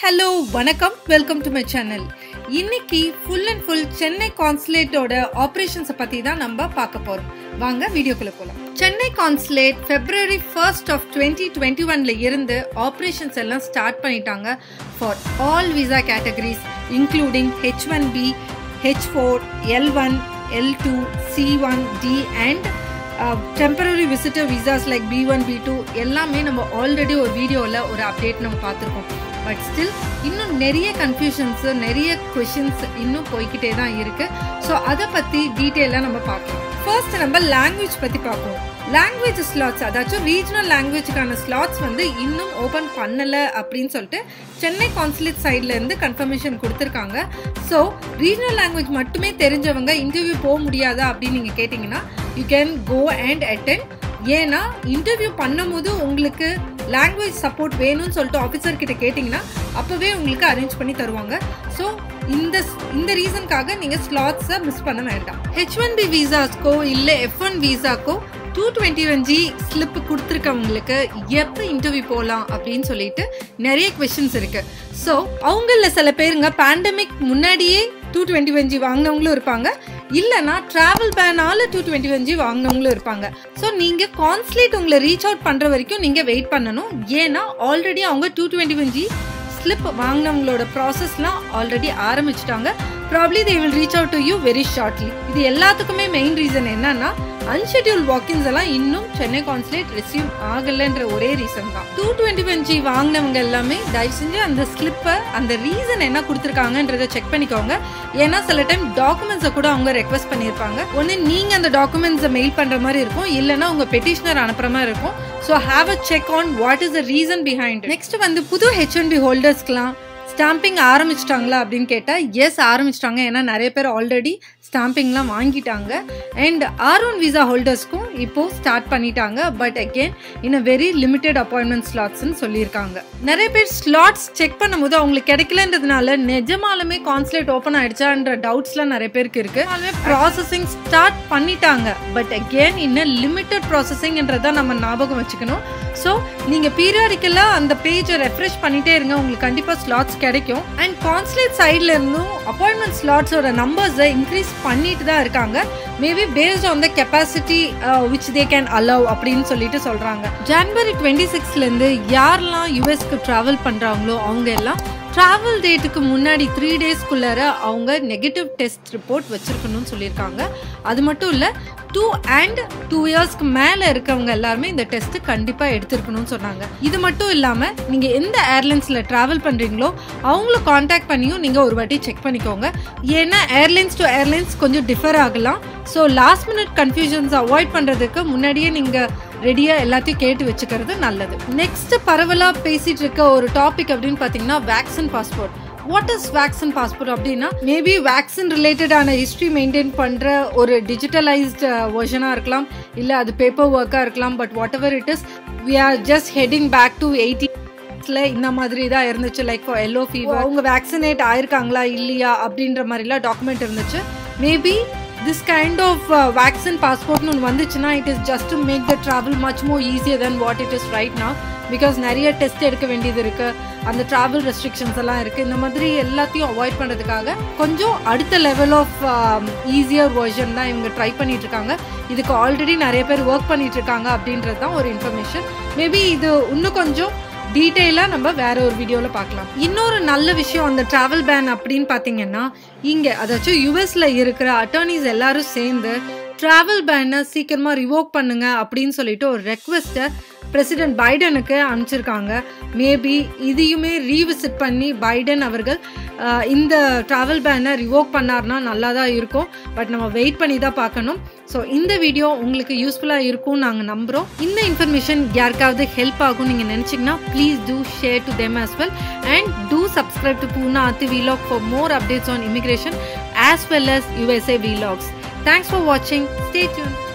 hello வணக்கம் welcome to my channel இன்னைக்கு full and full Chennai கான்சுலேட்டோட ஆப்ரேஷன்ஸை பற்றி தான் நம்ம பார்க்க போகிறோம் வாங்க வீடியோக்குள்ள போகலாம் Chennai consulate February first of twenty twenty ஒன்ல இருந்து ஆப்ரேஷன்ஸ் எல்லாம் ஸ்டார்ட் பண்ணிட்டாங்க for all visa categories including H one B H four L one L two C one D and temporary visitor visas like B one B two எல்லாமே நம்ம already ஒரு வீடியோவில் ஒரு update நம்ம பார்த்துருக்கோம் பட் ஸ்டில் இன்னும் நிறைய கன்ஃபியூஷன்ஸு நிறைய கொஷின்ஸ் இன்னும் போய்கிட்டே தான் இருக்கு ஸோ அதை பற்றி டீட்டெயிலாக நம்ம பார்க்கலாம் ஃபர்ஸ்ட் நம்ம லாங்குவேஜ் பற்றி பார்ப்போம் லாங்குவேஜ் ஸ்லாட்ஸ் அதாச்சும் ரீஜனல் லாங்குவேஜுக்கான ஸ்லாட்ஸ் வந்து இன்னும் ஓப்பன் பண்ணலை அப்படின்னு சொல்லிட்டு சென்னை கான்சுலேட் சைட்ல இருந்து கன்ஃபர்மேஷன் கொடுத்துருக்காங்க ஸோ ரீஜனல் லாங்குவேஜ் மட்டுமே தெரிஞ்சவங்க இன்டர்வியூ போக முடியாதா அப்படின்னு நீங்கள் கேட்டிங்கன்னா you can go and attend ஏன்னா இன்டர்வியூ பண்ணும்போது உங்களுக்கு லாங்குவேஜ் சப்போர்ட் வேணும்னு சொல்லிட்டு ஆஃபீஸர் கிட்ட கேட்டிங்கன்னா அப்போவே உங்களுக்கு அரேஞ்ச் பண்ணி தருவாங்க ஸோ இந்த இந்த ரீசனுக்காக நீங்கள் ஸ்லாட்ஸை மிஸ் பண்ண வேண்டாம் ஹெச் ஒன் பி விசாஸ்க்கோ இல்லை எஃப் ஒன் விசாக்கோ two twenty one G slip கொடுத்துருக்கவங்களுக்கு எப்போ இன்டர்வியூ போகலாம் அப்படின்னு சொல்லிட்டு நிறைய கொஷின்ஸ் இருக்கு ஸோ அவங்கள சில பேருங்க பேண்டமிக் முன்னாடியே டூ டுவெண்ட்டி ஒன் ஜி வாங்கினவங்களும் இருப்பாங்க இல்லைனா ட்ராவல் பேனால டூ டுவெண்ட்டி ஒன் ஜி வாங்கினவங்களும் இருப்பாங்க ஸோ நீங்கள் கான்ஸ்லேட் உங்களை ரீச் அவுட் பண்ணுற வரைக்கும் நீங்கள் வெயிட் பண்ணணும் ஏன்னா ஆல்ரெடி அவங்க two twenty one G slip வாங்கினவங்களோட ப்ராசஸ்லாம் ஆல்ரெடி ஆரம்பிச்சிட்டாங்க probably they will reach out to you very shortly இது எல்லாத்துக்குமே மெயின் ரீசன் என்னன்னா அன்ஷெட்யூல் வாக்கின்ஸ் எல்லாம் இன்னும் சென்னை கான்சுலேட் ரிசீவ் ஆகலைன்ற ஒரே ரீசன் தான் டூ டுவெண்ட்டி ஒன் ஜி வாங்கினவங்க எல்லாமே தயவு செஞ்சு அந்த ஸ்லிப்பை அந்த ரீசன் என்ன கொடுத்துருக்காங்கன்றத செக் பண்ணிக்கோங்க ஏன்னா சில டைம் டாக்குமெண்ட்ஸை கூட அவங்க ரெக்வஸ்ட் பண்ணியிருப்பாங்க ஒன்று நீங்கள் அந்த டாக்குமெண்ட்ஸை மெயில் பண்ணுற மாதிரி இருக்கும் இல்லைன்னா உங்கள் பெட்டிஷனர் அனுப்புற மாதிரி இருக்கும் so have a check on what is the reason behind next வந்து புது ஹெச் ஒன் பி ஹோல்டர்ஸ்க்குலாம் ஸ்டாம்பிங் ஆரம்பிச்சிட்டாங்களா அப்படின்னு கேட்டால் எஸ் ஆரம்பிச்சிட்டாங்க ஏன்னா நிறைய பேர் ஆல்ரெடி ஸ்டாம்பிங்லாம் வாங்கிட்டாங்க அண்ட் ஆர் ஒன் விசா ஹோல்டர்ஸ்க்கும் இப்போ ஸ்டார்ட் பண்ணிட்டாங்க but again in a very limited appointment ஸ்லாட்ஸ்னு சொல்லியிருக்காங்க நிறைய பேர் ஸ்லாட்ஸ் செக் பண்ணும்போது அவங்களுக்கு கிடைக்கலன்றதுனால நிஜமாலுமே கான்சுலேட் ஓப்பன் ஆயிடுச்சான்ற டவுட்ஸ்லாம் நிறைய பேருக்கு இருக்கு ப்ராசஸிங் ஸ்டார்ட் பண்ணிட்டாங்க பட் அகெயின் இன்னும் லிமிட்டட் ப்ராசஸிங்ன்றதை நம்ம ஞாபகம் வச்சுக்கணும் ஸோ நீங்கள் பீரியாடிக்கலாக அந்த பேஜை ரெஃப்ரெஷ் பண்ணிட்டே இருங்க உங்களுக்கு கண்டிப்பாக ஸ்லாட்ஸ் கிடைக்கும் அண்ட் கான்சுலேட் சைட்ல இருந்தும் அப்பாயின்மெண்ட் ஸ்லாட்ஸோட நம்பர்ஸை இன்க்ரீஸ் பண்ணிட்டு தான் இருக்காங்க maybe based on the capacity which they can allow அப்படின்னு சொல்லிட்டு சொல்றாங்க ஜனவரி டுவெண்ட்டி சிக்ஸ்லேருந்து யாரெல்லாம் யூஎஸ்க்கு ட்ராவல் பண்ணுறாங்களோ அவங்க எல்லாம் ட்ராவல் டேட்டுக்கு முன்னாடி த்ரீ டேஸ்க்குள்ளார அவங்க நெகட்டிவ் டெஸ்ட் ரிப்போர்ட் வச்சிருக்கணும்னு சொல்லியிருக்காங்க அது மட்டும் இல்லை டூ அண்ட் டூ இயர்ஸ்க்கு மேலே இருக்கவங்க எல்லாருமே இந்த டெஸ்ட் கண்டிப்பாக எடுத்திருக்கணும்னு சொன்னாங்க இது மட்டும் இல்லாமல் நீங்கள் எந்த ஏர்லைன்ஸில் ட்ராவல் பண்ணுறீங்களோ அவங்கள காண்டாக்ட் பண்ணியும் நீங்கள் ஒரு வாட்டி செக் பண்ணிக்கோங்க ஏன்னா ஏர்லைன்ஸ் டு ஏர்லைன்ஸ் கொஞ்சம் டிஃபர் ஆகலாம் so last minute confusions avoid பண்ணுறதுக்கு முன்னாடியே நீங்கள் ரெடியாக எல்லாத்தையும் கேட்டு வச்சுக்கிறது நல்லது நெக்ஸ்ட் பரவலாக பேசிட்டு இருக்க ஒரு டாபிக் அப்படின்னு பார்த்தீங்கன்னா vaccine passport what is vaccine passport அப்படின்னா மேபி வேக்சின் ரிலேட்டடான ஹிஸ்ட்ரி மெயின்டைன் பண்ணுற ஒரு டிஜிட்டலைஸ்டு வெர்ஷனாக இருக்கலாம் இல்லை அது பேப்பர் ஒர்க்காக இருக்கலாம் but whatever it is we are just heading back to eighty இந்த மாதிரி தான் இருந்துச்சு லைக் எல்லோ ஃபீவர் அவங்க வேக்சினேட் ஆயிருக்காங்களா இல்லையா அப்படின்ற மாதிரிலாம் டாக்குமெண்ட் இருந்துச்சு maybe this kind of vaccine பாஸ்போர்ட்னு ஒன்று வந்துச்சுன்னா it is just to make the travel much more easier then what it is right நா பிகாஸ் நிறைய டெஸ்ட் எடுக்க வேண்டியது இருக்கு அந்த ட்ராவல் ரெஸ்ட்ரிக்ஷன்ஸ் எல்லாம் இருக்கு இந்த மாதிரி எல்லாத்தையும் அவாய்ட் பண்ணுறதுக்காக கொஞ்சம் அடுத்த லெவல் ஆஃப் ஈஸியர் வெர்ஷன் தான் இவங்க ட்ரை பண்ணிட்டு இருக்காங்க இதுக்கு ஆல்ரெடி நிறைய பேர் ஒர்க் பண்ணிட்டு இருக்காங்க அப்படின்றது தான் ஒரு இன்ஃபர்மேஷன் மேபி இது இன்னும் கொஞ்சம் டீட்டெயிலாக நம்ம வேற ஒரு வீடியோவில் பார்க்கலாம் இன்னொரு நல்ல விஷயம் அந்த ட்ராவல் பேன் அப்படின்னு பார்த்தீங்கன்னா இங்கே அதாச்சும் யூஎஸ்ல இருக்கிற அட்டர்னிஸ் எல்லாரும் சேர்ந்து ட்ராவல் பேனை சீக்கிரமாக ரிவோக் பண்ணுங்க அப்படின்னு சொல்லிட்டு ஒரு ரெக்வெஸ்ட்டை பிரசிடென்ட் பைடனுக்கு அனுப்பிச்சிருக்காங்க மேபி இதையுமே ரீவிசிட் பண்ணி பைடன் அவர்கள் இந்த ட்ராவல் பேனை ரிவோக் பண்ணார்னா நல்லா தான் இருக்கும் பட் நம்ம வெயிட் பண்ணி தான் பார்க்கணும் ஸோ இந்த வீடியோ உங்களுக்கு யூஸ்ஃபுல்லாக இருக்கும்னு நாங்கள் நம்புகிறோம் இந்த இன்ஃபர்மேஷன் யாருக்காவது ஹெல்ப் ஆகும் நீங்கள் நினச்சிங்கன்னா please do share to them as well and do subscribe to பூனா அத்தி vlog for more updates on immigration as well as USA vlogs thanks for வாட்சிங் ஸ்டே டியூன்